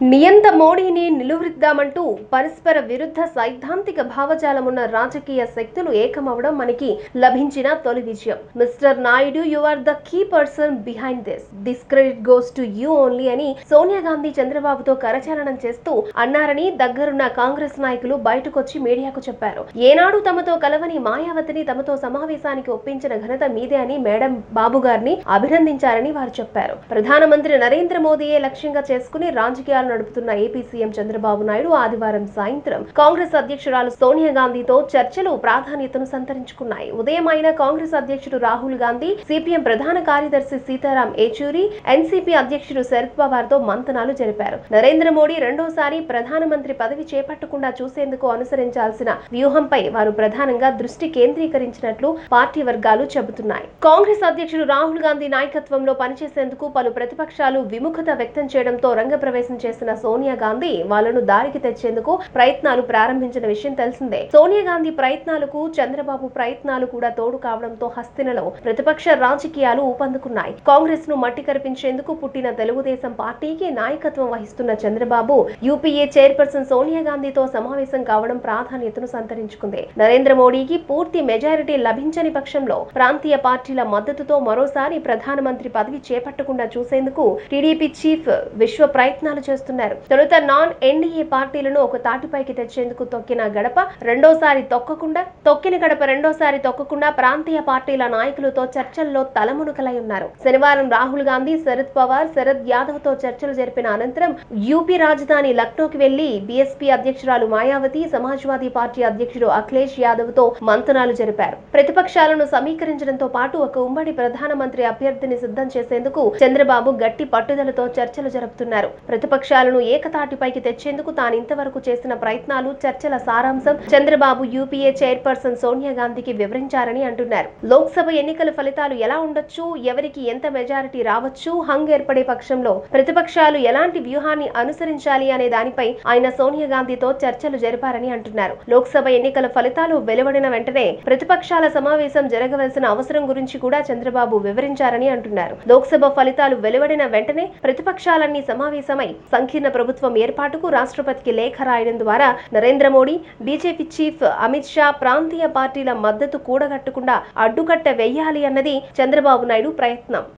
నియంత మోడీని నిలువరిద్దామంటూ పరస్పర విరుద్ధ సైద్ధాంతిక భావజాలమున్న రాజకీయ శక్తులు ఏకమవడం మనకి లభించిన తొలి విజయం mister Naidu you are the key person behind this this credit goes to you only అని సోనియా గాంధీ చంద్రబాబుతో కరచాలనం చేస్తూ అన్నారని దగ్గరున్న కాంగ్రెస్ నాయకులు బయటకొచ్చి మీడియాకు చెప్పారు ఏనాడు తమతో కలవని మాయావతిని తమతో సమావేశానికి ఒప్పించిన ఘనత మీదే అని మేడం బాబు గారిని అభినందించారని వారు చెప్పారు ప్రధానమంత్రి నరేంద్ర మోదీయే లక్ష్యంగా చేసుకుని రాజకీయాలు నడుపుతున్న ఏపీ సీఎం చంద్రబాబు నాయుడు ఆదివారం సాయంత్రం కాంగ్రెస్ అధ్యక్షురాలు సోనియా గాంధీతో చర్చలు ప్రాధాన్యతను సంతరించుకున్నాయి ఉదయం అయిన కాంగ్రెస్ అధ్యక్షుడు రాహుల్ గాంధీ సిపిఎం ప్రధాన కార్యదర్శి సీతారాం ఏచూరి ఎన్సీపీ అధ్యక్షుడు శరద్ పవార్ తో మంతనాలు జరిపారు నరేంద్ర మోడీ రెండోసారి ప్రధానమంత్రి పదవి చేపట్టకుండా చూసేందుకు అనుసరించాల్సిన వ్యూహంపై వారు ప్రధానంగా దృష్టి కేంద్రీకరించినట్లు పార్టీ వర్గాలు చెబుతున్నాయి కాంగ్రెస్ అధ్యక్షుడు రాహుల్ గాంధీ నాయకత్వంలో పనిచేసేందుకు పలు ప్రతిపక్షాలు విముఖత వ్యక్తం చేయడంతో రంగప్రవేశం చేసిన సోనియా గాంధీ వాళ్ళను దారికి తెచ్చేందుకు ప్రయత్నాలు ప్రారంభించిన విషయం తెలిసిందే సోనియా గాంధీ ప్రయత్నాలకు చంద్రబాబు ప్రయత్నాలు కూడా తోడు కావడంతో హస్తినలో ప్రతిపక్ష రాజకీయాలు ఊపందుకున్నాయి కాంగ్రెస్ ను మట్టి కరిపించేందుకు పుట్టిన తెలుగుదేశం పార్టీకి నాయకత్వం వహిస్తున్న చంద్రబాబు యూపీఏ చైర్పర్సన్ సోనియా గాంధీతో సమావేశం కావడం ప్రాధాన్యతను సంతరించుకుంది నరేంద్ర మోడీకి పూర్తి మెజారిటీ లభించని పక్షంలో ప్రాంతీయ పార్టీల మద్దతుతో మరోసారి ప్రధానమంత్రి పదవి చేపట్టకుండా చూసేందుకు టీడీపీ చీఫ్ విశ్వ ప్రయత్నాలు చేస్తున్నారు తొలుత నాన్ ఎన్డీఏ పార్టీలను ఒక తాటిపైకి తెచ్చేందుకు తొక్కిన గడప రెండోసారి తొక్కకుండా తొక్కిన గడప రెండోసారి తొక్కకుండా ప్రాంతీయ పార్టీల నాయకులతో చర్చల్లో తలమునకలై ఉన్నారు శనివారం రాహుల్ గాంధీ శరద్ పవార్ శరద్ యాదవ్ తో చర్చలు జరిపిన అనంతరం యూపీ రాజధాని లక్నోకి వెళ్లి బీఎస్పీ అధ్యక్షురాలు మాయావతి సమాజ్వాదీ పార్టీ అధ్యక్షుడు అఖిలేష్ యాదవ్ తో మంతనాలు జరిపారు ప్రతిపక్షాలను సమీకరించడంతో పాటు ఒక ఉమ్మడి ప్రధానమంత్రి అభ్యర్థిని సిద్ధం చేసేందుకు చంద్రబాబు గట్టి పట్టుదలతో చర్చలు జరుపుతున్నారు ప్రతిపక్షాలను ఏకతాటిపైకి తెచ్చేందుకు తాను ఇంతవరకు చేసిన ప్రయత్నాలు చర్చల సారాంశం చంద్రబాబు యూపీఏ చైర్పర్సన్ సోనియా గాంధీకి వివరించారని అంటున్నారు లోక్సభ ఎన్నికల ఫలితాలు ఎలా ఉండొచ్చు ఎవరికి ఎంత మెజారిటీ రావచ్చు హంగ్ ఏర్పడే పక్షంలో ప్రతిపక్షాలు ఎలాంటి వ్యూహాన్ని అనుసరించాలి అనే దానిపై ఆయన సోనియా గాంధీతో చర్చలు జరిపారని అంటున్నారు లోక్సభ ఎన్నికల ఫలితాలు వెలువడిన వెంటనే ప్రతిపక్షాల సమావేశం జరగవలసిన అవసరం గురించి కూడా చంద్రబాబు వివరించారని అంటున్నారు లోక్సభ ఫలితాలు వెలువడిన వెంటనే ప్రతిపక్షాలన్నీ సమావేశమై సంకీర్ణ ప్రభుత్వం ఏర్పాటుకు రాష్ట్రపతికి లేఖ రాయడం ద్వారా నరేంద్ర మోడీ బీజేపీ చీఫ్ అమిత్ షా ప్రాంతీయ పార్టీల మద్దతు కూడగట్టకుండా అడ్డుకట్ట వెయ్యాలి అన్నది చంద్రబాబు నాయుడు ప్రయత్నం